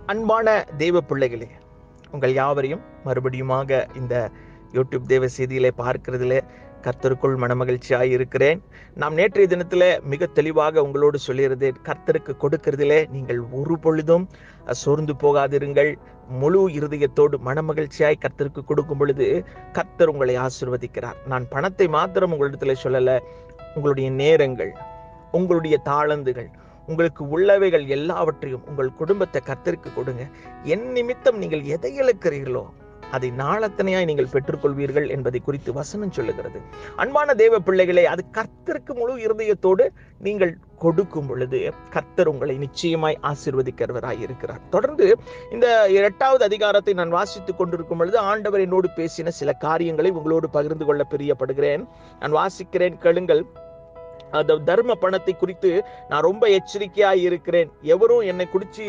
அன்பான தேவ பிள்ளைகளே உங்கள் யாவரையும் மறுபடியுமாக இந்த யூடியூப் தேவ செய்தியிலே பார்க்கிறதிலே கர்த்தருக்குள் மனமகிழ்ச்சியாய் இருக்கிறேன் நாம் நேற்றைய தினத்துல மிக தெளிவாக உங்களோடு சொல்லியிருந்தேன் கர்த்தருக்கு கொடுக்கிறதிலே நீங்கள் ஒரு பொழுதும் சோர்ந்து போகாதிருங்கள் முழு இருதயத்தோடு மனமகிழ்ச்சியாய் கர்த்தருக்கு கொடுக்கும் பொழுது கர்த்தர் உங்களை ஆசிர்வதிக்கிறார் நான் பணத்தை மாத்திரம் உங்களிடத்துல சொல்லல உங்களுடைய நேரங்கள் உங்களுடைய தாளந்துகள் உங்களுக்கு உள்ளவைகள் எல்லாவற்றையும் உங்கள் குடும்பத்தை கர்த்தருக்கு கொடுங்க என் நிமித்தம் நீங்கள் எதை இழக்கிறீர்களோ அதை நாளத்தனையாய் நீங்கள் பெற்றுக்கொள்வீர்கள் என்பதை குறித்து வசனம் சொல்லுகிறது அன்பான தேவ பிள்ளைகளே அது கர்த்தருக்கு முழு இருதயத்தோடு நீங்கள் கொடுக்கும் பொழுது கர்த்தர் உங்களை நிச்சயமாய் ஆசிர்வதிக்கிறவராய் இருக்கிறார் தொடர்ந்து இந்த இரண்டாவது அதிகாரத்தை நான் வாசித்துக் கொண்டிருக்கும் பொழுது ஆண்டவர் என்னோடு பேசின சில காரியங்களை உங்களோடு பகிர்ந்து கொள்ள பிரியப்படுகிறேன் நான் வாசிக்கிறேன் கேளுங்கள் அந்த தர்ம பணத்தை குறித்து நான் ரொம்ப எச்சரிக்கையாய் இருக்கிறேன் எவரும் என்னை குடிச்சு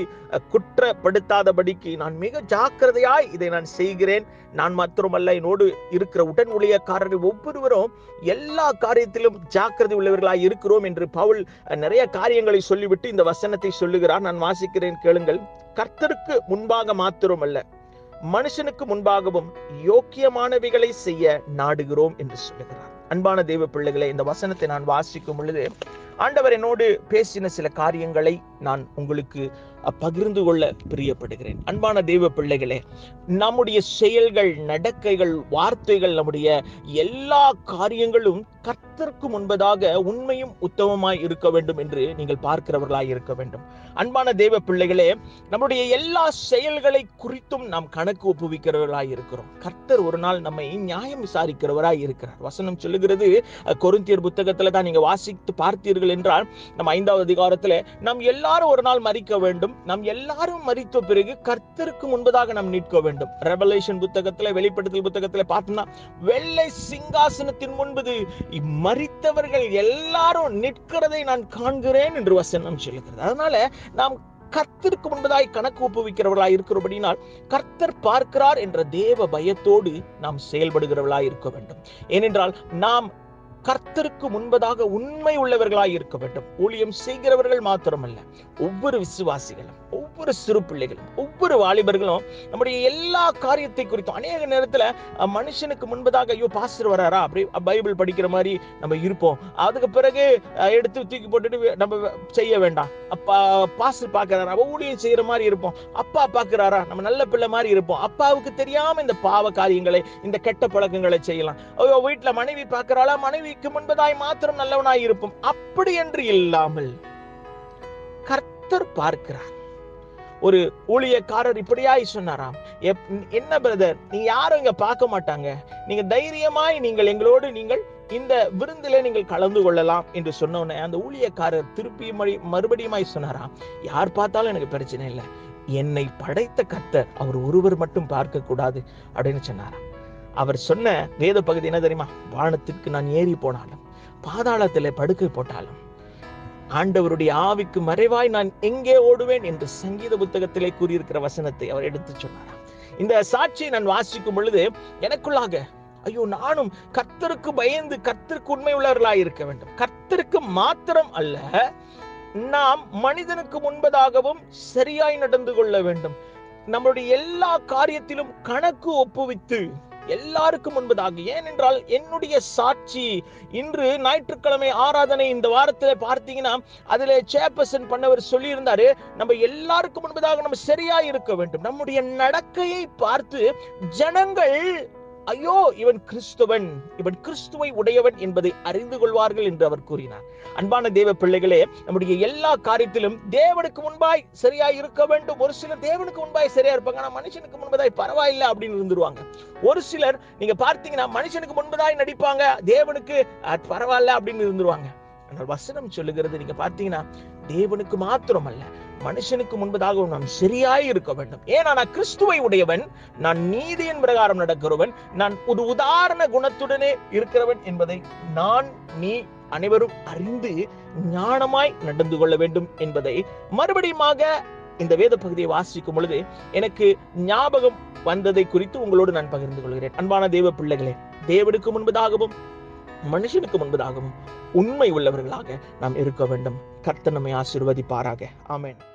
குற்றப்படுத்தாதபடிக்கு நான் மிக ஜாக்கிரதையாய் இதை நான் செய்கிறேன் நான் மாத்திரமல்ல என்னோடு இருக்கிற உடன் ஊழியக்காரர்கள் ஒவ்வொருவரும் எல்லா காரியத்திலும் ஜாக்கிரதை உள்ளவர்களாய் இருக்கிறோம் என்று பவுல் நிறைய காரியங்களை சொல்லிவிட்டு இந்த வசனத்தை சொல்லுகிறார் நான் வாசிக்கிறேன் கேளுங்கள் கர்த்தருக்கு முன்பாக மாத்திரமல்ல மனுஷனுக்கு முன்பாகவும் யோக்கியமானவைகளை செய்ய நாடுகிறோம் என்று சொல்லுகிறார் அன்பான தெய்வ பிள்ளைகளை இந்த வசனத்தை நான் வாசிக்கும் பொழுது ஆண்டவர் என்னோடு பேசின சில காரியங்களை நான் உங்களுக்கு பகிர்ந்து கொள்ள பிரியப்படுகிறேன் அன்பான தெய்வ பிள்ளைகளே நம்முடைய செயல்கள் நடக்கைகள் வார்த்தைகள் நம்முடைய எல்லா காரியங்களும் கர்த்தருக்கு முன்பதாக உண்மையும் உத்தமமாய் இருக்க வேண்டும் என்று நீங்கள் பார்க்கிறவர்களாய் இருக்க வேண்டும் அன்பான தெய்வ பிள்ளைகளே நம்முடைய எல்லா செயல்களை குறித்தும் நாம் கணக்கு ஒப்புவிக்கிறவர்களாய் இருக்கிறோம் கர்த்தர் ஒரு நாள் நம்மை நியாயம் விசாரிக்கிறவராய் இருக்கிறார் வசனம் சொல்லுகிறது கொருந்தியர் புத்தகத்துல தான் நீங்க வாசித்து பார்த்தீர்கள் என்றால் நம்ம ஐந்தாவது அதிகாரத்துல நாம் எல்லாரும் ஒரு நாள் மறிக்க வேண்டும் நாம் எல்லாரும் மறித்த பிறகு கர்த்தருக்கு முன்பதாக நாம் நிற்க வேண்டும் ரெவலேஷன் புத்தகத்துல வெளிப்படுத்தல் புத்தகத்துல பார்த்தோம்னா வெள்ளை சிங்காசனத்தின் முன்பது மறித்தவர்கள் எல்லாரும் நிற்கிறதை நான் காண்கிறேன் என்று வசனம் சொல்லுகிறது அதனால நாம் கர்த்தருக்கு முன்பதாய் கணக்கு ஒப்புவிக்கிறவர்களாய் இருக்கிறபடினால் கர்த்தர் பார்க்கிறார் என்ற தேவ பயத்தோடு நாம் செயல்படுகிறவர்களாய் இருக்க வேண்டும் ஏனென்றால் நாம் கர்த்தருக்கு முன்பதாக உண்மை உள்ளவர்களாய் இருக்க வேண்டும் ஊழியம் செய்கிறவர்கள் மாத்திரமல்ல ஒவ்வொரு விசுவாசிகளும் ஒவ்வொரு சிறு பிள்ளைகளும் ஒவ்வொரு வாலிபர்களும் நம்முடைய எல்லா காரியத்தை குறித்தும் அநேக நேரத்துல மனுஷனுக்கு முன்பதாக ஐயோ பாஸ்டர் வராரா அப்படி பைபிள் படிக்கிற மாதிரி நம்ம இருப்போம் அதுக்கு பிறகு எடுத்து தூக்கி போட்டுட்டு நம்ம செய்ய வேண்டாம் அப்பா பாஸ்டர் பாக்குறாரா ஊழியம் செய்யற மாதிரி இருப்போம் அப்பா பாக்குறாரா நம்ம நல்ல பிள்ளை மாதிரி இருப்போம் அப்பாவுக்கு தெரியாம இந்த பாவ காரியங்களை இந்த கெட்ட பழக்கங்களை செய்யலாம் ஐயோ வீட்டுல மனைவி பாக்குறாளா மனைவிக்கு முன்பதாய் மாத்திரம் நல்லவனாய் இருப்போம் அப்படி என்று இல்லாமல் கர்த்தர் பார்க்கிறார் ஒரு ஊழியக்காரர் இப்படியாய் சொன்னாராம் என்ன பிரதர் நீங்க யாரும் இங்க பார்க்க மாட்டாங்க நீங்க தைரியமாய் நீங்கள் எங்களோடு நீங்கள் இந்த விருந்தில நீங்கள் கலந்து கொள்ளலாம் என்று சொன்ன உடனே அந்த ஊழியக்காரர் திருப்பி மறுபடியுமாய் சொன்னாராம் யார் பார்த்தாலும் எனக்கு பிரச்சனை இல்லை என்னை படைத்த கர்த்தர் அவர் ஒருவர் மட்டும் பார்க்க கூடாது அப்படின்னு சொன்னாராம் அவர் சொன்ன வேத பகுதி என்ன தெரியுமா வானத்திற்கு நான் ஏறி போனாலும் பாதாளத்தில் படுக்கை போட்டாலும் ஆண்டவருடைய ஆவிக்கு மறைவாய் நான் எங்கே ஓடுவேன் என்று சங்கீத புத்தகத்திலே கூறியிருக்கிற வசனத்தை அவர் எடுத்து சொன்னாராம் இந்த சாட்சியை நான் வாசிக்கும் பொழுது எனக்குள்ளாக ஐயோ நானும் கர்த்தருக்கு பயந்து கர்த்தருக்கு உண்மை உள்ளவர்களாய் இருக்க வேண்டும் கர்த்தருக்கு மாத்திரம் அல்ல நாம் மனிதனுக்கு முன்பதாகவும் சரியாய் நடந்து கொள்ள வேண்டும் நம்மளுடைய எல்லா காரியத்திலும் கணக்கு ஒப்புவித்து எல்லாருக்கும் முன்பதாக ஏனென்றால் என்னுடைய சாட்சி இன்று ஞாயிற்றுக்கிழமை ஆராதனை இந்த வாரத்துல பார்த்தீங்கன்னா அதுல சேர்பர்சன் பண்ணவர் சொல்லியிருந்தாரு நம்ம எல்லாருக்கும் முன்பதாக நம்ம சரியா இருக்க வேண்டும் நம்முடைய நடக்கையை பார்த்து ஜனங்கள் ஐயோ இவன் கிறிஸ்துவன் இவன் கிறிஸ்துவை உடையவன் என்பதை அறிந்து கொள்வார்கள் என்று அவர் கூறினார் அன்பான தேவ பிள்ளைகளே நம்முடைய எல்லா காரியத்திலும் தேவனுக்கு முன்பாய் சரியா இருக்க வேண்டும் ஒரு சிலர் தேவனுக்கு முன்பாய் சரியா இருப்பாங்க ஆனா மனுஷனுக்கு முன்பதாய் பரவாயில்லை அப்படின்னு இருந்துருவாங்க ஒரு சிலர் நீங்க பார்த்தீங்கன்னா மனுஷனுக்கு முன்பதாய் நடிப்பாங்க தேவனுக்கு பரவாயில்ல அப்படின்னு இருந்துருவாங்க ஆனால் வசனம் சொல்லுகிறது நீங்க பார்த்தீங்கன்னா தேவனுக்கு மாத்திரம் அல்ல மனுஷனுக்கு முன்பதாக நாம் சரியாய் இருக்க வேண்டும் ஏன்னா நான் கிறிஸ்துவை உடையவன் நான் நீதியின் பிரகாரம் நடக்கிறவன் நான் ஒரு உதாரண குணத்துடனே இருக்கிறவன் என்பதை நான் நீ அனைவரும் அறிந்து ஞானமாய் நடந்து கொள்ள வேண்டும் என்பதை மறுபடியுமாக இந்த வேத பகுதியை வாசிக்கும் பொழுது எனக்கு ஞாபகம் வந்ததை குறித்து உங்களோடு நான் பகிர்ந்து கொள்கிறேன் அன்பான தேவ பிள்ளைகளே தேவனுக்கு முன்பதாகவும் மனுஷனுக்கு முன்பதாகவும் உண்மை உள்ளவர்களாக நாம் இருக்க வேண்டும் கர்த்தர் நம்மை ஆசீர்வதிப்பாராக ஆமென்